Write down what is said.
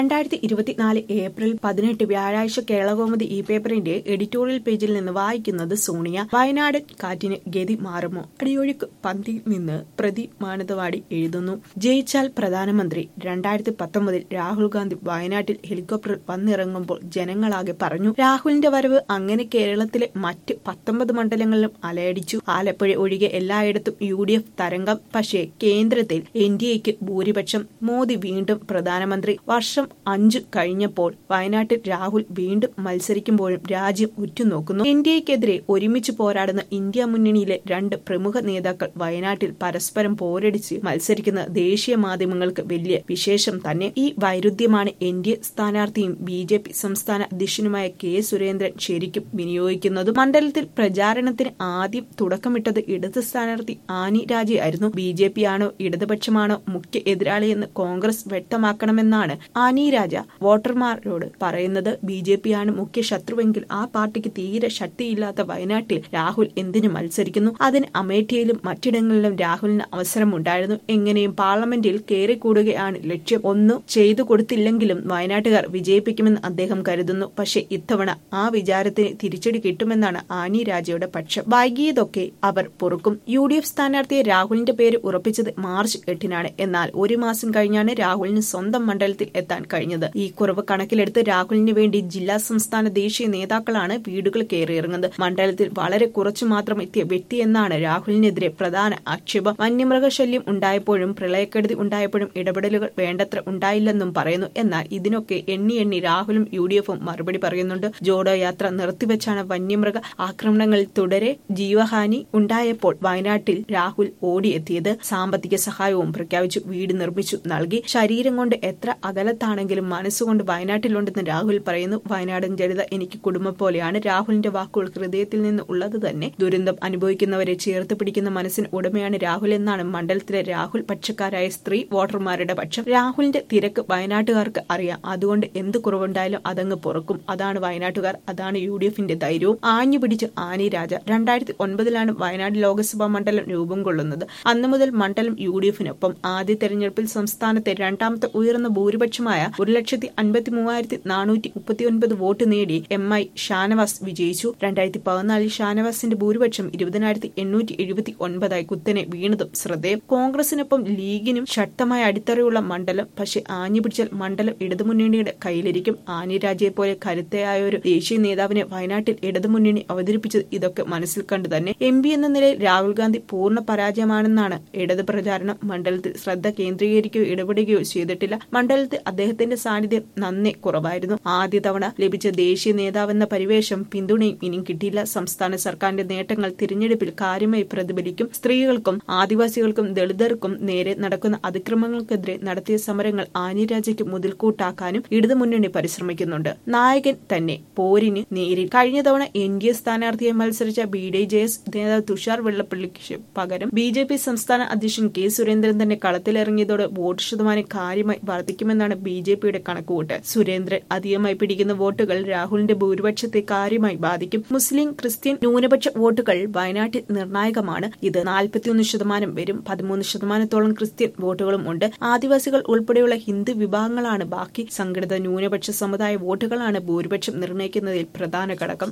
രണ്ടായിരത്തി ഇരുപത്തിനാല് ഏപ്രിൽ പതിനെട്ട് വ്യാഴാഴ്ച കേരളകൗമുദി ഈ പേപ്പറിന്റെ എഡിറ്റോറിയൽ പേജിൽ നിന്ന് വായിക്കുന്നത് സോണിയ വയനാട് കാറ്റിന് ഗതി മാറുമോ അടിയൊഴുക്ക് പന്തിയിൽ നിന്ന് പ്രതി മാനന്തവാടി എഴുതുന്നു ജയിച്ചാൽ പ്രധാനമന്ത്രി രണ്ടായിരത്തി പത്തൊമ്പതിൽ രാഹുൽ ഗാന്ധി വയനാട്ടിൽ ഹെലികോപ്റ്ററിൽ വന്നിറങ്ങുമ്പോൾ ജനങ്ങളാകെ പറഞ്ഞു രാഹുലിന്റെ വരവ് അങ്ങനെ കേരളത്തിലെ മറ്റ് പത്തൊമ്പത് മണ്ഡലങ്ങളിലും അലയടിച്ചു ആലപ്പുഴ ഒഴികെ എല്ലായിടത്തും യു ഡി എഫ് തരംഗം പക്ഷേ കേന്ദ്രത്തിൽ എൻ ഡി എക്ക് ഭൂരിപക്ഷം മോദി വീണ്ടും പ്രധാനമന്ത്രി വർഷം അഞ്ചു കഴിഞ്ഞപ്പോൾ വയനാട്ടിൽ രാഹുൽ വീണ്ടും മത്സരിക്കുമ്പോഴും രാജ്യം ഉറ്റുനോക്കുന്നു എൻ ഡി എക്കെതിരെ ഒരുമിച്ച് പോരാടുന്ന ഇന്ത്യ മുന്നണിയിലെ രണ്ട് പ്രമുഖ നേതാക്കൾ വയനാട്ടിൽ പരസ്പരം പോരടിച്ച് മത്സരിക്കുന്ന ദേശീയ മാധ്യമങ്ങൾക്ക് വലിയ വിശേഷം തന്നെ ഈ വൈരുദ്ധ്യമാണ് എൻ ഡി എ സ്ഥാനാർത്ഥിയും ബി ജെ പി സംസ്ഥാന അധ്യക്ഷനുമായ കെ സുരേന്ദ്രൻ ശരിക്കും വിനിയോഗിക്കുന്നതും മണ്ഡലത്തിൽ പ്രചാരണത്തിന് ആദ്യം തുടക്കമിട്ടത് ഇടത് സ്ഥാനാർത്ഥി ആനി രാജയായിരുന്നു ബി ജെ പി ആണോ ഇടതുപക്ഷമാണോ മുഖ്യ എതിരാളിയെന്ന് കോൺഗ്രസ് വ്യക്തമാക്കണമെന്നാണ് ആനി രാജ വോട്ടർമാരോട് പറയുന്നത് ബി ജെ പി ആണ് മുഖ്യ ശത്രുവെങ്കിൽ ആ പാർട്ടിക്ക് തീരെ ശക്തിയില്ലാത്ത വയനാട്ടിൽ രാഹുൽ എന്തിനു മത്സരിക്കുന്നു അതിന് അമേഠിയിലും മറ്റിടങ്ങളിലും രാഹുലിന് അവസരമുണ്ടായിരുന്നു എങ്ങനെയും പാർലമെന്റിൽ കയറിക്കൂടുകയാണ് ലക്ഷ്യം ഒന്നും ചെയ്തു കൊടുത്തില്ലെങ്കിലും വയനാട്ടുകാർ വിജയിപ്പിക്കുമെന്ന് അദ്ദേഹം കരുതുന്നു പക്ഷേ ഇത്തവണ ആ വിചാരത്തിന് തിരിച്ചടി കിട്ടുമെന്നാണ് ആനി രാജയുടെ പക്ഷം വൈകിയതൊക്കെ അവർ പൊറുക്കും യു ഡി എഫ് സ്ഥാനാർത്ഥിയെ രാഹുലിന്റെ പേര് ഉറപ്പിച്ചത് മാർച്ച് എട്ടിനാണ് എന്നാൽ ഒരു മാസം കഴിഞ്ഞാണ് രാഹുലിന് സ്വന്തം മണ്ഡലത്തിൽ എത്താൻ കഴിഞ്ഞത് ഈ കുറവ് കണക്കിലെടുത്ത് രാഹുലിന് വേണ്ടി ജില്ലാ സംസ്ഥാന ദേശീയ നേതാക്കളാണ് വീടുകൾ കയറിയിറങ്ങുന്നത് മണ്ഡലത്തിൽ വളരെ കുറച്ചു മാത്രം എത്തിയ വ്യക്തിയെന്നാണ് രാഹുലിനെതിരെ പ്രധാന ആക്ഷേപം വന്യമൃഗശല്യം ഉണ്ടായപ്പോഴും പ്രളയക്കെടുതി ഉണ്ടായപ്പോഴും ഇടപെടലുകൾ വേണ്ടത്ര ഉണ്ടായില്ലെന്നും പറയുന്നു എന്നാൽ ഇതിനൊക്കെ എണ്ണി എണ്ണി രാഹുലും യു ഡി എഫും മറുപടി പറയുന്നുണ്ട് ജോഡോ യാത്ര നിർത്തിവെച്ചാണ് വന്യമൃഗ ആക്രമണങ്ങളിൽ തുടരെ ജീവഹാനി ഉണ്ടായപ്പോൾ വയനാട്ടിൽ രാഹുൽ ഓടിയെത്തിയത് സാമ്പത്തിക സഹായവും പ്രഖ്യാപിച്ചു വീട് നിർമ്മിച്ചു നൽകി ശരീരം കൊണ്ട് എത്ര അകലത്താണെങ്കിലും മനസ്സുകൊണ്ട് വയനാട്ടിലുണ്ടെന്ന് രാഹുൽ പറയുന്നു വയനാടൻ ജനിത എനിക്ക് കുടുംബം പോലെയാണ് രാഹുലിന്റെ വാക്കുകൾ ഹൃദയത്തിൽ നിന്ന് ഉള്ളത് തന്നെ ദുരന്തം അനുഭവിക്കുന്നവരെ ചേർത്ത് പിടിക്കുന്ന മനസ്സിന് ഉടമയാണ് രാഹുൽ എന്നാണ് മണ്ഡലത്തിലെ രാഹുൽ പക്ഷക്കാരായ സ്ത്രീ വോട്ടർമാരുടെ പക്ഷം രാഹുലിന്റെ തിരക്ക് വയനാട്ടുകാർക്ക് അറിയാം അതുകൊണ്ട് എന്ത് കുറവുണ്ടായാലും അതങ്ങ് പുറക്കും അതാണ് വയനാട്ടുകാർ അതാണ് യു ഡി എഫിന്റെ ധൈര്യവും ആഞ്ഞു പിടിച്ച് ആനി രാജ രണ്ടായിരത്തി ഒൻപതിലാണ് വയനാട് ലോക്സഭാ മണ്ഡലം രൂപം കൊള്ളുന്നത് അന്നു മുതൽ മണ്ഡലം യു ഡി എഫിനൊപ്പം ആദ്യ തെരഞ്ഞെടുപ്പിൽ സംസ്ഥാനത്തെ രണ്ടാമത്തെ ഉയർന്ന ഭൂരിപക്ഷമായ ഒരു ലക്ഷത്തി അൻപത്തി മൂവായിരത്തി നാനൂറ്റി മുപ്പത്തിയൊൻപത് വോട്ട് നേടി എം ഐ ഷാനവാസ് വിജയിച്ചു രണ്ടായിരത്തി പതിനാലിൽ ഷാനവാസിന്റെ ഭൂരിപക്ഷം ഇരുപതിനായിരത്തി എണ്ണൂറ്റി എഴുപത്തി ഒൻപതായി കുത്തനെ വീണതും ശ്രദ്ധേയം കോൺഗ്രസിനൊപ്പം ലീഗിനും ശക്തമായ അടിത്തറയുള്ള മണ്ഡലം പക്ഷെ ആഞ്ഞു പിടിച്ചാൽ മണ്ഡലം ഇടതുമുന്നണിയുടെ കയ്യിലിരിക്കും ആനി രാജയെ പോലെ കരുത്തയായ ഒരു ദേശീയ നേതാവിനെ വയനാട്ടിൽ ഇടതുമുന്നണി അവതരിപ്പിച്ചത് ഇതൊക്കെ മനസ്സിൽ കണ്ടു തന്നെ എം പി എന്ന നിലയിൽ രാഹുൽ ഗാന്ധി പൂർണ്ണ പരാജയമാണെന്നാണ് ഇടത് പ്രചാരണം മണ്ഡലത്തിൽ ശ്രദ്ധ കേന്ദ്രീകരിക്കുകയോ ഇടപെടുകയോ ചെയ്തിട്ടില്ല മണ്ഡലത്തിൽ അദ്ദേഹത്തിന്റെ സാന്നിധ്യം നന്നേ കുറവായിരുന്നു ആദ്യ തവണ ലഭിച്ച ദേശീയ നേതാവെന്ന പരിവേഷം പിന്തുണയും ഇനിയും കിട്ടിയില്ല സംസ്ഥാന സർക്കാരിന്റെ നേട്ടങ്ങൾ തിരഞ്ഞെടുപ്പിൽ കാര്യമായി പ്രതിഫലിക്കും സ്ത്രീകൾക്കും ആദിവാസികൾക്കും ദളിതർക്കും നേരെ നടക്കുന്ന അതിക്രമങ്ങൾക്കെതിരെ നടത്തിയ സമരങ്ങൾ ആനിരാജയ്ക്ക് മുതൽക്കൂട്ടാക്കാനും ഇടതുമുന്നണി പരിശ്രമിക്കുന്നുണ്ട് നായകൻ തന്നെ പോരിന് നേരിൽ കഴിഞ്ഞ തവണ എൻ ഡി എ സ്ഥാനാർത്ഥിയെ മത്സരിച്ച ബി ഡി ജെ എസ് നേതാവ് തുഷാർ വെള്ളപ്പള്ളിക്ക് പകരം ബി ജെ പി സംസ്ഥാന അധ്യക്ഷൻ കെ സുരേന്ദ്രൻ തന്നെ കളത്തിലിറങ്ങിയതോടെ വോട്ട് ശതമാനം കാര്യമായി വർദ്ധിക്കുമെന്നാണ് ബി ജെ പിയുടെ കണക്കുകൂട്ട് സുരേന്ദ്രൻ അധികമായി പിടിക്കുന്ന വോട്ടുകൾ രാഹുലിന്റെ ഭൂരിപക്ഷത്തെ കാര്യമായി ബാധിക്കും മുസ്ലിം ക്രിസ്ത്യൻ ന്യൂനപക്ഷ വോട്ടുകൾ വയനാട്ടിൽ നിർണായകമാണ് ഇത് നാൽപ്പത്തിയൊന്ന് ശതമാനം വരും പതിമൂന്ന് ശതമാനത്തോളം ക്രിസ്ത്യൻ വോട്ടുകളും ഉണ്ട് ആദിവാസികൾ ഉൾപ്പെടെയുള്ള ഹിന്ദു വിഭാഗങ്ങളാണ് ബാക്കി സംഘടിത ന്യൂനപക്ഷ സമുദായ വോട്ടുകളാണ് ഭൂരിപക്ഷം നിർണ്ണയിക്കുന്നതിൽ പ്രധാന ഘടകം